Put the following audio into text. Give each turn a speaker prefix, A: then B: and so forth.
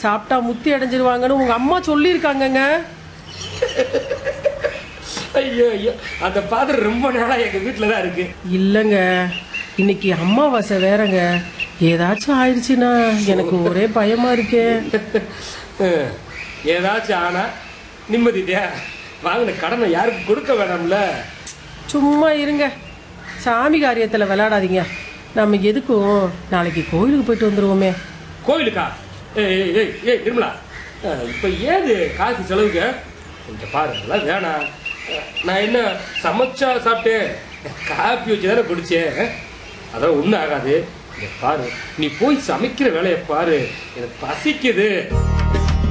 A: சாப்பிட்டா முத்தி அடைஞ்சிருவாங்கன்னு உங்க அம்மா சொல்லியிருக்காங்கங்க
B: ஐயோ ஐயோ அந்த பாத்திரம் ரொம்ப நாளா எங்க வீட்டில் தான் இருக்கு
A: இல்லைங்க இன்னைக்கு அம்மாவாசை வேறங்க ஏதாச்சும் ஆயிடுச்சுன்னா எனக்கு ஒரே பயமா இருக்கே
B: அஹ், ஏதாச்சும் ஆனா நிம்மதியா வாங்கின கடனை யாருக்கு கொடுக்க வேணாம்ல
A: சும்மா இருங்க சாமி காரியத்தில் விளையாடாதீங்க நம்ம எதுக்கும் நாளைக்கு கோயிலுக்கு போயிட்டு வந்துருவோமே
B: கோயிலுக்கா ஏய் ஏய், ஏய் ஏய் நிர்மலா அஹ், இப்ப ஏது காசு செலவுக்கு இந்த பாரு அதெல்லாம் வேணாம் அஹ், நான் என்ன சமைச்சா சாப்பிட்டேன் காப்பி வச்சு தானே குடிச்சேன் அதெல்லாம் ஒன்றும் ஆகாது இங்க பாரு நீ போய் சமைக்கிற வேலையை பாரு எனக்கு பசிக்குது